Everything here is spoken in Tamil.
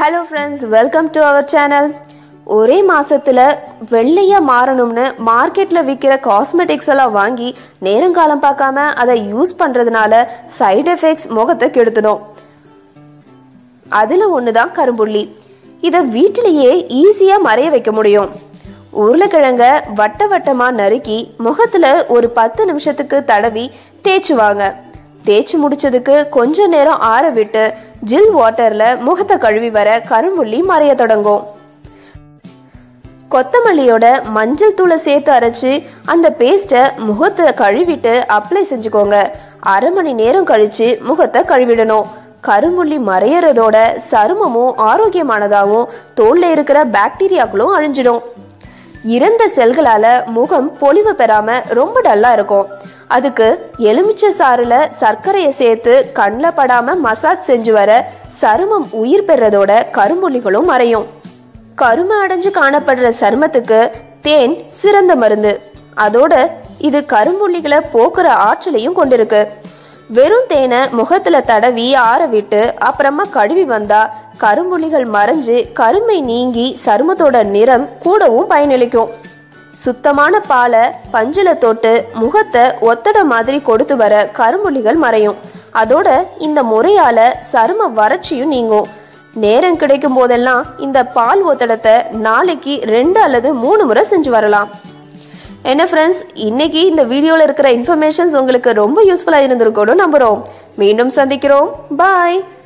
hello friends welcome to our channel ஒரே மாசத்துல வெள்ளையா மாறணும்னு மார்க்கெட்ல விற்கிற காஸ்மெட்டிக்ஸ் எல்லாம் வாங்கி நேரங்காலம் பார்க்காம அதை யூஸ் பண்றதுனால சைடு எஃபெக்ட்ஸ் முகத்தை கெடுத்துடும் அதுல ஒண்ணுதான் கரும்புள்ளி இதை வீட்டிலேயே ஈஸியா மறைய வைக்க முடியும் உருளைக்கிழங்க வட்ட வட்டமா நறுக்கி முகத்துல ஒரு பத்து நிமிஷத்துக்கு தடவி தேய்ச்சுவாங்க தேய்ச்சி முடிச்சதுக்கு கொஞ்ச நேரம் ஆற விட்டு ஜில் வாட்டர்ல முகத்தை கழுவி வர கரும்புள்ளி மறைய தொடங்கும் கொத்தமல்லியோட மஞ்சள் தூளை சேர்த்து அரைச்சு அந்த பேஸ்ட்டை முகத்தை கழுவிட்டு அப்ளை செஞ்சுக்கோங்க அரை மணி நேரம் கழிச்சு முகத்தை கழுவிடணும் கருமுள்ளி மறையறதோட சருமமும் ஆரோக்கியமானதாகவும் தோல்ல இருக்கிற பாக்டீரியாக்களும் அழிஞ்சிடும் இறந்த செல்களால முகம் பொலிவு பெறாம ரொம்ப டல்லா இருக்கும் அதுக்கு எலுமிச்சை சாறுல சர்க்கரையை சேர்த்து கண்ணில் படாம மசாஜ் செஞ்சு வர சருமம் உயிர் பெறதோட கரும்புள்ளிகளும் மறையும் கருமை அடைஞ்சு காணப்படுற சருமத்துக்கு தேன் சிறந்த மருந்து அதோட இது கரும்புள்ளிகளை போக்குற ஆற்றலையும் கொண்டிருக்கு வெறும் தேனை முகத்துல தடவி ஆற விட்டு அப்புறமா கழுவி வந்தா கரும்புள்ளிகள் மறைஞ்சு கருமை நீங்கி சருமத்தோட நிறம் கூடவும் பயனளிக்கும் சுத்தமான பாலை பஞ்சில தொட்டு முகத்தை ஒத்தட மாதிரி கொடுத்து வர கரும்புள்ளிகள் மறையும் அதோட இந்த முறையால சரும வறட்சியும் நீங்கும் நேரம் கிடைக்கும் போதெல்லாம் இந்த பால் ஒத்தடத்தை நாளைக்கு ரெண்டு அல்லது மூணு முறை செஞ்சு வரலாம் என்ன ஃப்ரெண்ட்ஸ் இன்னைக்கு இந்த வீடியோல இருக்கிற இன்ஃபர்மேஷன்ஸ் உங்களுக்கு ரொம்ப யூஸ்ஃபுல்லா இருந்திருக்கணும் நம்புறோம் மீண்டும் சந்திக்கிறோம் பாய்